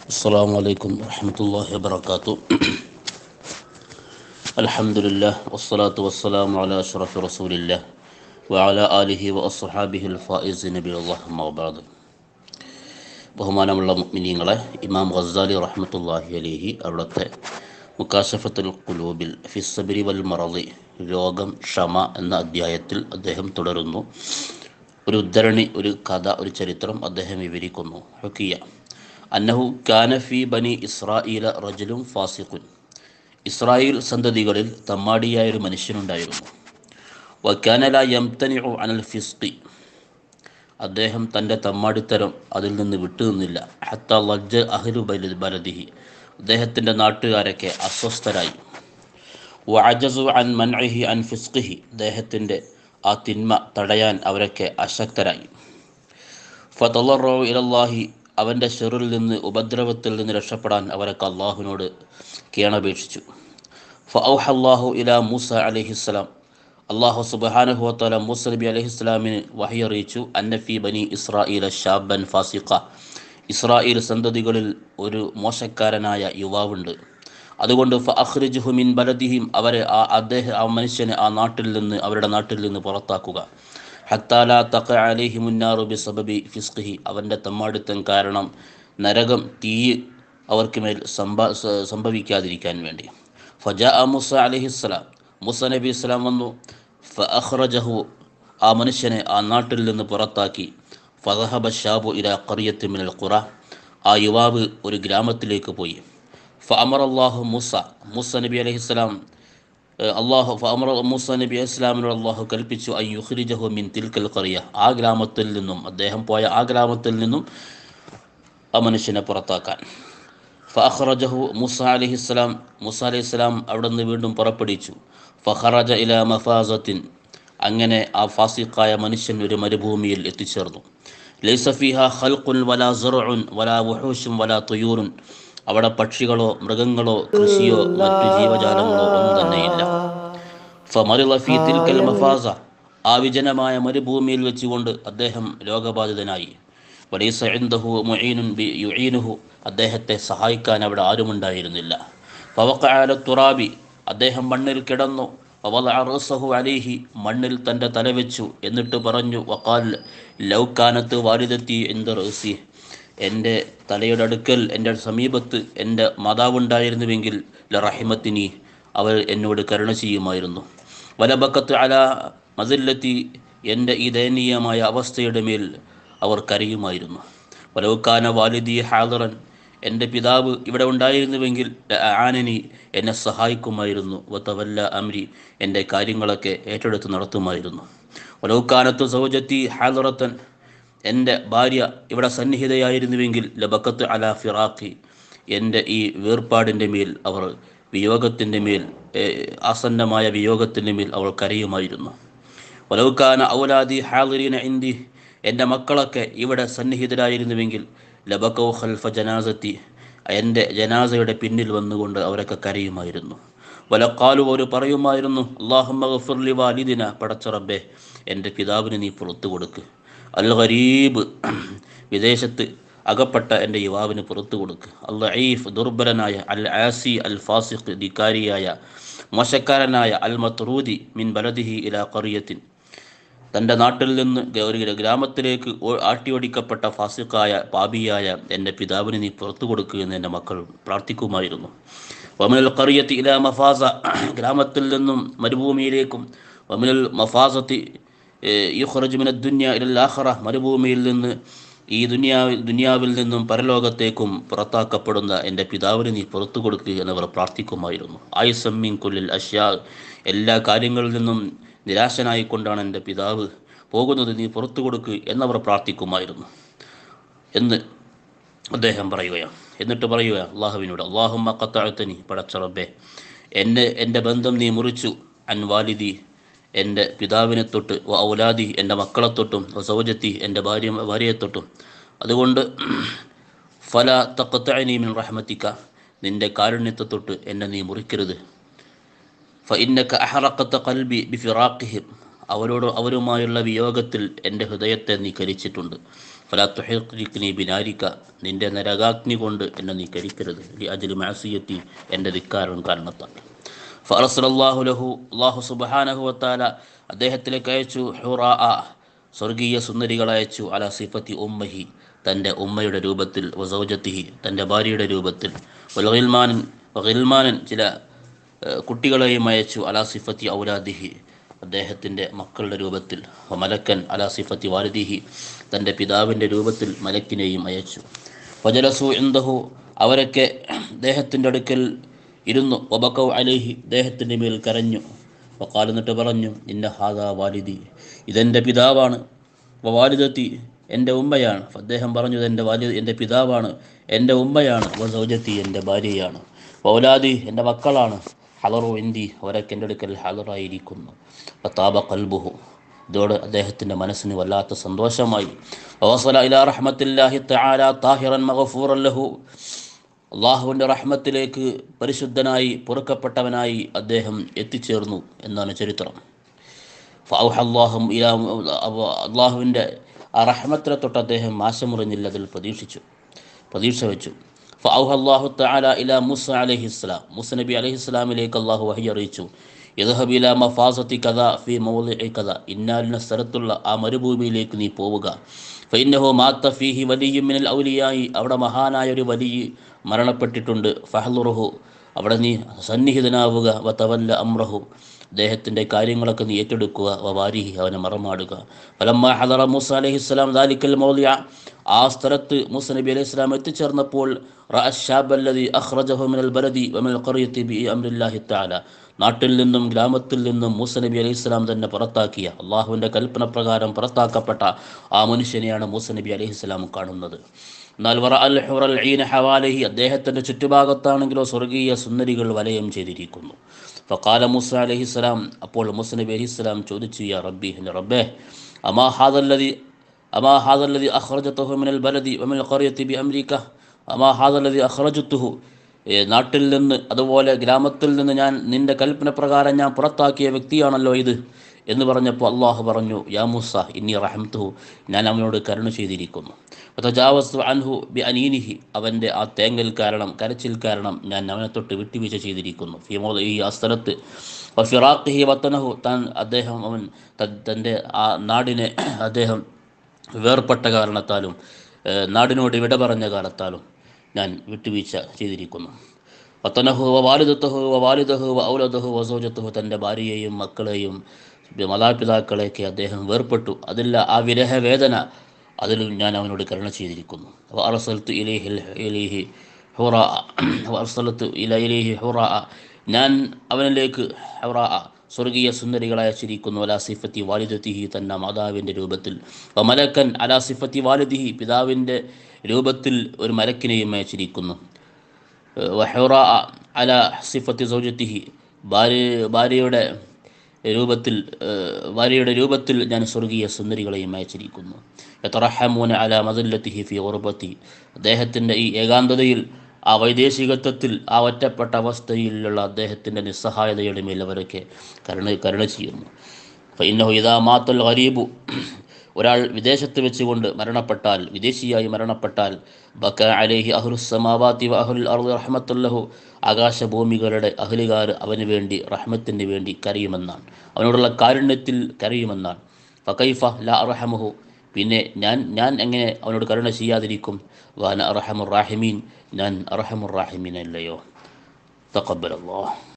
السلام عليكم ورحمة الله وبركاته الحمد لله والصلاة والسلام على أشرف رسول الله وعلى آله وأصحابه الفائزين بالله أما بعد ബഹുമാനമുള്ള മുഅ്മിനീങ്ങളെ ഇമാം ഗസാലി റഹ്മത്തുള്ളാഹി അലൈഹി അവിടുത്തെ മുക്കാശഫത്തുൽ കുലൂബിൽ ഫിസ്സബരി വൽ മറളി രോഗം ക്ഷമ എന്ന അധ്യായത്തിൽ അദ്ദേഹം തുടരുന്നു ഒരു ഉദ്ധരണി ഒരു കഥ ഒരു ചരിത്രം അദ്ദേഹം വിവരിക്കുന്നു ഹുക്കിയ അന്നഹു കാനഫി ബനി ഇസ്രായേല റജലും ഫാസിഖുൻ ഇസ്രായേൽ സന്തതികളിൽ തമ്മാടിയായ ഒരു മനുഷ്യനുണ്ടായിരുന്നു വക്കാനല യംതനിഉ അനൽ ഫിസ്ഖി അദ്ദേഹം തൻ്റെ തമ്മാടിത്തരം അതിൽ നിന്ന് വിട്ടുനിന്നില്ല ഹത്ത ലജ്ജ അഹ്ലു ബലി ബലദിഹി അദ്ദേഹത്തിൻ്റെ നാട്ടുകാരൊക്കെ അസ്വസ്ഥരായി വഅജസു അൻ മൻഇഹി അൻ ഫിസ്ഖിഹി അദ്ദേഹത്തിൻ്റെ ആ തിന്മ തടയാൻ അവരൊക്കെ അശക്തരായി ഫതലറു ഇലല്ലാഹി അവൻ്റെ ഷെറിൽ നിന്ന് ഉപദ്രവത്തിൽ നിന്ന് രക്ഷപ്പെടാൻ അവരൊക്കെ അള്ളാഹുവിനോട് കേണപേക്ഷിച്ചു ഫൗഹ അള്ളാഹു ഇല മൂസ അലഹിസ്സലാം അള്ളാഹു സുബാനുഹുവത്തല മൂസ നബി അലഹിസ്ലാമിന് വഹി അറിയിച്ചു അന്നഫി ബനി ഇസ്രായേൽ ഷാബൻ ഫാസിഖ ഇസ്രായേൽ സന്തതികളിൽ ഒരു മോശക്കാരനായ യുവാവുണ്ട് അതുകൊണ്ട് ഫഅഖ്രിജുഹു മിൻ ബലദിഹിം അവരെ ആ അദ്ദേഹം ആ മനുഷ്യനെ ആ നാട്ടിൽ നിന്ന് അവരുടെ നാട്ടിൽ നിന്ന് പുറത്താക്കുക ഹത്താല തഖ അലിഹി മുന്നാറു ബി സബബി ഫിസ്ഖിഹി അവൻ്റെ തമ്മാടിത്തം കാരണം നരകം തീ അവർക്ക് മേൽ സംഭ സംഭവിക്കാതിരിക്കാൻ വേണ്ടി ഫജാ മുസ അലഹിസ്സലാം മുസ നബി ഇസ്ലാം വന്നു ഫഅഖ്റജഹു ആ മനുഷ്യനെ ആ നാട്ടിൽ നിന്ന് പുറത്താക്കി ഫതഹബ ഷാബു ഇല ഖറിയത്ത് മിനൽ ഖുറ ആ യുവാവ് ഒരു ഗ്രാമത്തിലേക്ക് പോയി ഫഅമർ അള്ളാഹു മൂസ മൂസ നബി അലൈഹിസ്സലാം അള്ളാഹു ഫഅമർ മൂസ നബി ഇസ്ലാമിനോട് അള്ളാഹു കൽപ്പിച്ചു അൻ യുഖ്രിജഹു മിൻ തിൽക്കൽ ഖറിയ ആ ഗ്രാമത്തിൽ നിന്നും അദ്ദേഹം പോയ ആ ഗ്രാമത്തിൽ നിന്നും ആ മനുഷ്യനെ പുറത്താക്കാൻ ഫഅഖ്റജഹു മൂസ അലൈഹിസ്സലാം മൂസ അലൈഹിസ്സലാം അവിടെ നിന്ന് വീണ്ടും പുറപ്പെടുവിച്ചു ഫഖറജ ഇല മഫാസത്തിൻ അങ്ങനെ ആ ഫാസിഖായ മനുഷ്യൻ ഒരു മരുഭൂമിയിൽ എത്തിച്ചേർന്നു ലൈസഫിഹ ഖൽഖുൻ വലാ സറുൻ വലാ വുഹൂഷും വലാ തുയൂറുൻ അവിടെ പക്ഷികളോ മൃഗങ്ങളോ കൃഷിയോ മറ്റു ജീവജാലങ്ങളോ ഒന്നും തന്നെയില്ല ഫമറിള ഫീ തിൽക്കൽ മഫാസ ആ വിജനമായ മരുഭൂമിയിൽ വെച്ചുകൊണ്ട് അദ്ദേഹം രോഗബാധിതനായി വലൈസ ഇൻദഹു മുഈനുൻ ബി യുഈനുഹു അദ്ദേഹത്തെ സഹായിക്കാൻ അവിടെ ആരുമുണ്ടായിരുന്നില്ല ഫവഖഅല തുറാബി അദ്ദേഹം മണ്ണിൽ കിടന്നു റസഹു അലിഹി മണ്ണിൽ തൻ്റെ തല വെച്ചു എന്നിട്ട് പറഞ്ഞു വക്കാൽ ലൗക്കാനത്ത് വാലിദത്തി എന്ത് റസി എൻ്റെ തലയുടെ അടുക്കൽ എൻ്റെ സമീപത്ത് എൻ്റെ മാതാവുണ്ടായിരുന്നുവെങ്കിൽ ലറഹിമത്തിനി അവൾ എന്നോട് കരുണ ചെയ്യുമായിരുന്നു വലബക്കത്ത് അല മതില്ലത്തി എൻ്റെ ഈ ദയനീയമായ അവസ്ഥയുടെ മേൽ അവർ കരയുമായിരുന്നു വലവുക്കാന വാലിദി ഹാദറൻ എൻ്റെ പിതാവ് ഇവിടെ ഉണ്ടായിരുന്നുവെങ്കിൽ ആനനി എന്നെ സഹായിക്കുമായിരുന്നു വത്തവല്ല അമ്രി എൻ്റെ കാര്യങ്ങളൊക്കെ ഏറ്റെടുത്ത് നടത്തുമായിരുന്നു വലവുക്കാനത്ത് സൗജത്തി ഹാദറത്തൻ എൻ്റെ ഭാര്യ ഇവിടെ സന്നിഹിതയായിരുന്നുവെങ്കിൽ ലബക്കത്ത് അല ഫിറാഖി എൻ്റെ ഈ വേർപാടിൻ്റെ മേൽ അവർ വിയോഗത്തിൻ്റെ മേൽ ആസന്നമായ വിയോഗത്തിൻ്റെ മേൽ അവൾ കരയുമായിരുന്നു വലവുക്കാന ഔലാദി ഹാദിരീന ഇന്ദി എൻ്റെ മക്കളൊക്കെ ഇവിടെ സന്നിഹിതരായിരുന്നുവെങ്കിൽ ലബക്കൗ ഖൽഫ ജനാസത്തി എൻ്റെ ജനാസയുടെ പിന്നിൽ വന്നുകൊണ്ട് അവരൊക്കെ കരയുമായിരുന്നു വലക്കാലു അവർ പറയുമായിരുന്നു അള്ളാഹുലി വാലിദിന പടച്ചറബേ എൻ്റെ പിതാവിന് നീ പുറത്തു കൊടുക്ക് അൽ ഗരീബ് വിദേശത്ത് അകപ്പെട്ട എൻ്റെ യുവാവിന് പുറത്തു കൊടുക്ക് അൽ ഐഫ് ദുർബലനായ അൽ ആസി അൽ ഫാസിഖ് ധിക്കാരിയായ മോശക്കാരനായ അൽ മത്രൂദി മിൻ ബലദിഹി ഇല കറിയത്തിൻ തൻ്റെ നാട്ടിൽ നിന്ന് ഒരു ഗ്രാമത്തിലേക്ക് ആട്ടിയോടിക്കപ്പെട്ട ഫാസിക്കായ പാപിയായ എൻ്റെ പിതാവിന് നീ പുറത്തു കൊടുക്കുമെന്ന് എൻ്റെ മക്കൾ പ്രാർത്ഥിക്കുമായിരുന്നു വമിനൽ കറിയത്തി ഇല മഫാസ ഗ്രാമത്തിൽ നിന്നും മരുഭൂമിയിലേക്കും വമിനൽ മഫാസത്തി യുഹ്റജുമിന ദുന്യ ഇലാഹറ മരുഭൂമിയിൽ നിന്ന് ഈ ദുനിയാവിൽ ദുനിയാവിൽ നിന്നും പരലോകത്തേക്കും പുറത്താക്കപ്പെടുന്ന എൻ്റെ പിതാവിന് നീ പുറത്തു കൊടുക്കുക എന്നവർ പ്രാർത്ഥിക്കുമായിരുന്നു ആയുസമ്മിൻ കുല്ലിൽ അഷ്യാ എല്ലാ കാര്യങ്ങളിൽ നിന്നും നിരാശനായിക്കൊണ്ടാണ് എൻ്റെ പിതാവ് പോകുന്നത് നീ പുറത്തു കൊടുക്കുക എന്നവർ പ്രാർത്ഥിക്കുമായിരുന്നു എന്ന് അദ്ദേഹം പറയുകയാണ് എന്നിട്ട് പറയുക അള്ളാഹുവിനോട് അള്ളാഹുമ്മ കത്താഴ്ത്തനി പടച്ചറബേ എന്നെ എൻ്റെ ബന്ധം നീ മുറിച്ചു അൻ വാലിദി എൻ്റെ പിതാവിനെ തൊട്ട് വ ഔലാദി എൻ്റെ മക്കളെ തൊട്ടും വ സൗജത്തി എൻ്റെ ഭാര്യ ഭാര്യയെ തൊട്ടും അതുകൊണ്ട് ഫല തക്കത്തനി മിൻ റഹ്മത്തിക്ക നിൻ്റെ കാരുണ്യത്തെ തൊട്ട് എന്നെ നീ മുറിക്കരുത് ഫ ഇന്നക്ക അഹറക്കത്ത കൽബി ബിഫിറാഖിഹിം അവരോട് അവരുമായുള്ള വിയോഗത്തിൽ എൻ്റെ ഹൃദയത്തെ നീ കരിച്ചിട്ടുണ്ട് ഫലാ തുഹിഖ്നി ബിനാരിക്ക നിന്റെ നരകാഗ്നി കൊണ്ട് എന്നെ നീ കരിക്കരുത് ലി അജലി മാസിയത്തി എൻ്റെ ധിക്കാരൻ കാരണത്താൽ ഫറസലല്ലാഹു ലഹു അള്ളാഹു സുബ്ഹാനഹു വത്താല അദ്ദേഹത്തിലേക്ക് അയച്ചു ഹുറാ സ്വർഗീയ സുന്ദരികൾ അയച്ചു അല സിഫത്തി ഉമ്മഹി തൻ്റെ ഉമ്മയുടെ രൂപത്തിൽ വസൗജത്തിഹി തൻ്റെ ഭാര്യയുടെ രൂപത്തിൽ വൽമാനൻ വൽമാനൻ ചില ഏഹ്, കുട്ടികളെയും അയച്ചു അലാ സിഫത്തി ഔലാദിഹി അദ്ദേഹത്തിൻ്റെ മക്കളുടെ രൂപത്തിൽ മലക്കൻ അലാ സിഫത്തി വാലിദിഹി തൻ്റെ പിതാവിൻ്റെ രൂപത്തിൽ മലക്കിനെയും അയച്ചു വജലസു എന്തഹു അവരൊക്കെ അദ്ദേഹത്തിൻ്റെ അടുക്കൽ ഇരുന്നു ഒബക്കൗ അലേഹി അദ്ദേഹത്തിൻ്റെ മേൽ കരഞ്ഞു വക്കാൽ എന്നിട്ട് പറഞ്ഞു ഇന്ന ഹാദാ വാലിദി ഇതെൻ്റെ പിതാവാണ് വാലിദത്തി എൻ്റെ ഉമ്മയാണ് അദ്ദേഹം പറഞ്ഞു എൻ്റെ വാലി എൻ്റെ പിതാവാണ് എൻ്റെ ഉമ്മയാണ് വസൗജത്തി എൻ്റെ ഭാര്യയാണ് വൗലാദി എൻ്റെ മക്കളാണ് ഹലറു എന്തി അവരൊക്കെ എൻ്റെ അടുക്കൽ ഹലറായിരിക്കുന്നു താബ കൽബുഹു ഇതോടെ അദ്ദേഹത്തിൻ്റെ മനസ്സിന് വല്ലാത്ത സന്തോഷമായി വസല ഇലാ റഹ്മത്തില്ലാഹി തആല താഹിറൻ മഗഫൂറൻ ലഹു അള്ളാഹുവിൻ്റെ റഹ്മത്തിലേക്ക് പരിശുദ്ധനായി പൊറുക്കപ്പെട്ടവനായി അദ്ദേഹം എത്തിച്ചേർന്നു എന്നാണ് ചരിത്രം ഫൗഹ അള്ളാഹും ഇലാ അള്ളാഹുവിൻ്റെ ആ റഹ്മത്തിനെ തൊട്ട് അദ്ദേഹം ആശമുറിഞ്ഞില്ല അതിൽ പ്രതീക്ഷിച്ചു പ്രതീക്ഷ വെച്ചു ഫൗഹ അള്ളാഹു തആല ഇലാ മൂസ അലൈഹിസ്സലാം മൂസ നബി അലൈഹിസ്സലാമിലേക്ക് അള്ളാഹു വഹി അറിയിച്ചു ഇദ്ഹബ് ഇലാ മഫാസത്തി കഥ ഫി മൗലിഇ കഥ ഇന്നാലിന സ്ഥലത്തുള്ള ആ മരുഭൂമിയിലേക്ക് നീ പോവുക ഫൈന്നഹു മാത്ത ഫീഹി വലിയും മിനൽ ഔലിയായി അവിടെ മഹാനായ ഒരു വലിയ മരണപ്പെട്ടിട്ടുണ്ട് ഫഹലുറുഹു അവിടെ നീ സന്നിഹിതനാവുക വ തവല്ല അമ്രഹു അദ്ദേഹത്തിൻ്റെ കാര്യങ്ങളൊക്കെ നീ ഏറ്റെടുക്കുക വ വാരിഹി അവനെ മറമാടുക ഫലമ്മ ഹദറ മൂസ അലൈഹിസ്സലാം ദാലിക്കൽ മൗലിയ ആ സ്ഥലത്ത് മൂസ നബി അലൈഹി സ്വലാം എത്തിച്ചേർന്നപ്പോൾ റഅശാബല്ലദി അഖ്റജഹു മിനൽ ബലദി വമിനൽ ഖറിയത്തി ബി അംരില്ലാഹി തആല നാട്ടിൽ നിന്നും ഗ്രാമത്തിൽ നിന്നും മൂസ നബി അലൈഹി സ്വലാം തന്നെ പുറത്താക്കിയ അള്ളാഹുവിൻ്റെ കൽപ്പന പ്രകാരം പുറത്താക്കപ്പെട്ട ആ മനുഷ്യനെയാണ് മൂസ നബി അലൈഹി സ്വലാം കാണുന്നത് എന്നാൽ വറ അൽ ഹുറൽ ഈന ഹവാലഹി അദ്ദേഹത്തിൻ്റെ ചുറ്റുഭാഗത്താണെങ്കിലോ സ്വർഗീയ സുന്ദരികൾ വലയം ചെയ്തിരിക്കുന്നു ഫക്കാല മൂസ അലൈഹി സ്വലാം അപ്പോൾ മൂസ നബി അലൈഹി സ്വലാം ചോദിച്ചു യാ റബ്ബി എൻ്റെ റബ്ബേ അമാ ഹാദല്ലതി അമാ ഹാദല്ലതി അഖ്റജത്തുഹു മിനൽ ബലദി വമിനൽ ഖറിയത്തി ബി അംരിക അമാ ഹാദല്ലതി അഖ്റജത്തുഹു ഏ, നാട്ടിൽ നിന്ന് അതുപോലെ ഗ്രാമത്തിൽ നിന്ന് ഞാൻ നിന്റെ കൽപ്പന പ്രകാരം ഞാൻ പുറത്താക്കിയ വ്യക്തിയാണല്ലോ ഇത് എന്ന് പറഞ്ഞപ്പോൾ അള്ളാഹു പറഞ്ഞു യാ മൂസ ഇന്നി റഹംതുഹു ഞാൻ അവനോട് കരുണ ചെയ്തിരിക്കുന്നു ജാവസ്തു അൻഹു ബി അനീനിഹി അവൻ്റെ ആ തേങ്ങൽ കാരണം കരച്ചിൽ കാരണം ഞാൻ അവനെ തൊട്ട് വിട്ടുവീഴ്ച ചെയ്തിരിക്കുന്നു ഫിമോദ ഈ ആ സ്ഥലത്ത് ഫിറാഖിഹി വത്തനഹു താൻ അദ്ദേഹം അവൻ ത- തൻ്റെ ആ നാടിനെ അദ്ദേഹം വേർപെട്ട കാരണത്താലും ഏഹ്, നാടിനോട് വിട പറഞ്ഞ കാലത്താലും ഞാൻ വിട്ടുവീഴ്ച ചെയ്തിരിക്കുന്നു വത്തനഹു വ വാലിദത്തഹു വ വാലിദഹു വ ഔലദഹു വസോജത്തഹു തൻ്റെ ഭാര്യയെയും മക്കളെയും മാതാപിതാക്കളെയൊക്കെ അദ്ദേഹം വേർപെട്ടു അതില്ല ആ വിരഹവേദന അതിൽ ഞാൻ അവനോട് കരുണ ചെയ്തിരിക്കുന്നു വ അർസൽത്തു ഇലൈഹിൽ ഇലൈഹി ഹുറ വ അർസലത്തു ഇല ഇലൈഹി ഹുറ ഞാൻ അവനിലേക്ക് ഹുറ സ്വർഗീയ സുന്ദരികളെ അയച്ചിരിക്കുന്നു അലാ സിഫത്തി വാലിദത്തിഹി തന്ന മാതാവിൻ്റെ രൂപത്തിൽ വ മലക്കൻ അലാ സിഫത്തി വാലിദിഹി പിതാവിൻ്റെ രൂപത്തിൽ ഒരു മലക്കിനെയും അയച്ചിരിക്കുന്നു വഹുറ അല സിഫത്തി സൗജത്തിഹി ഭാര്യ ഭാര്യയുടെ രൂപത്തിൽ ഏഹ്, ഭാര്യയുടെ രൂപത്തിൽ ഞാൻ സ്വർഗീയ സുന്ദരികളെയും അയച്ചിരിക്കുന്നു യത്തറഹമൂന അല മദല്ലത്തിഹി ഫി ഉറുബത്തി അദ്ദേഹത്തിൻ്റെ ഈ ഏകാന്തതയിൽ ആ വൈദേശികത്വത്തിൽ ആ ഒറ്റപ്പെട്ട അവസ്ഥയിലുള്ള അദ്ദേഹത്തിൻ്റെ നിസ്സഹായതയുടെ മേൽ അവരൊക്കെ കരുണ കരുണ ചെയ്യുന്നു ഫൈനഹു ഇതാ മാത്തൽ ഗരീബു ഒരാൾ വിദേശത്ത് വെച്ചുകൊണ്ട് മരണപ്പെട്ടാൽ വിദേശിയായി മരണപ്പെട്ടാൽ ബക്ക അലേഹി അഹുലുസമാവാത്തി വ അഹുൽ അർദ് റഹ്മത്തുല്ലഹു ആകാശഭൂമികളുടെ അഹ്ലുകാർ അവന് വേണ്ടി റഹ്മത്തിന് വേണ്ടി കരയുമെന്നാണ് അവനോടുള്ള കാരുണ്യത്തിൽ കരയുമെന്നാണ് ഫക്കൈഫ ല അറഹമുഹു പിന്നെ ഞാൻ ഞാൻ എങ്ങനെ അവനോട് കരുണ ചെയ്യാതിരിക്കും വാന അറഹമുർ റാഹിമീൻ ഞാൻ അറഹമുർ റാഹിമീൻ അല്ലയോ തക്കബൽ അല്ലാഹ്